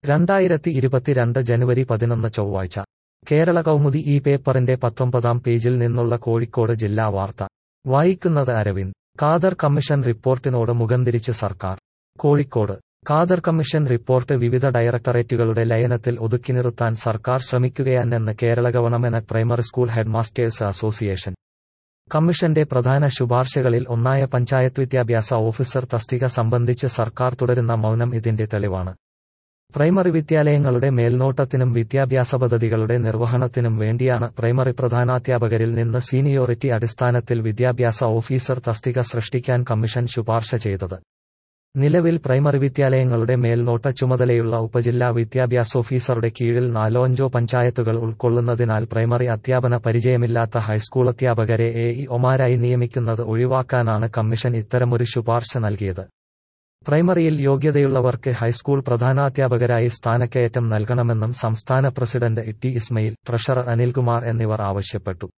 രണ്ടായിരത്തി ഇരുപത്തിരണ്ട് ജനുവരി പതിനൊന്ന് ചൊവ്വാഴ്ച കേരള കൗമുദി ഈ പേപ്പറിന്റെ പത്തൊമ്പതാം പേജിൽ നിന്നുള്ള കോഴിക്കോട് ജില്ലാ വാർത്ത വായിക്കുന്നത് അരവിന്ദ് ഖാദർ കമ്മീഷൻ റിപ്പോർട്ടിനോട് മുഖംതിരിച്ച് സർക്കാർ കോഴിക്കോട് ഖാദർ കമ്മീഷൻ റിപ്പോർട്ട് വിവിധ ഡയറക്ടറേറ്റുകളുടെ ലയനത്തിൽ ഒതുക്കി നിർത്താൻ സർക്കാർ ശ്രമിക്കുകയാണെന്ന് Kerala government primary school headmasters association കമ്മീഷന്റെ പ്രധാന ശുപാർശകളിൽ ഒന്നായ പഞ്ചായത്ത് വിദ്യാഭ്യാസ ഓഫീസർ തസ്തിക സംബന്ധിച്ച് സർക്കാർ തുടരുന്ന മൗനം ഇതിന്റെ തെളിവാണ് പ്രൈമറി വിദ്യാലയങ്ങളുടെ മേൽനോട്ടത്തിനും വിദ്യാഭ്യാസ പദ്ധതികളുടെ നിർവഹണത്തിനും വേണ്ടിയാണ് പ്രൈമറി പ്രധാനാധ്യാപകരിൽ നിന്ന് സീനിയോറിറ്റി അടിസ്ഥാനത്തിൽ വിദ്യാഭ്യാസ ഓഫീസർ തസ്തിക സൃഷ്ടിക്കാൻ കമ്മീഷൻ ശുപാർശ ചെയ്തത് നിലവിൽ പ്രൈമറി വിദ്യാലയങ്ങളുടെ മേൽനോട്ട ചുമതലയുള്ള ഉപജില്ലാ വിദ്യാഭ്യാസ ഓഫീസറുടെ കീഴിൽ നാലോ അഞ്ചോ പഞ്ചായത്തുകൾ ഉൾക്കൊള്ളുന്നതിനാൽ പ്രൈമറി അധ്യാപന പരിചയമില്ലാത്ത ഹൈസ്കൂൾ അധ്യാപകരെ എ ഇ ഒമാരായി നിയമിക്കുന്നത് ഒഴിവാക്കാനാണ് കമ്മീഷൻ ഇത്തരമൊരു ശുപാർശ നൽകിയത് പ്രൈമറിയിൽ യോഗ്യതയുള്ളവർക്ക് ഹൈസ്കൂൾ പ്രധാനാധ്യാപകരായി സ്ഥാനക്കയറ്റം നൽകണമെന്നും സംസ്ഥാന president T Ismail treasurer Anilkumar എന്നിവർ ആവശ്യപ്പെട്ടു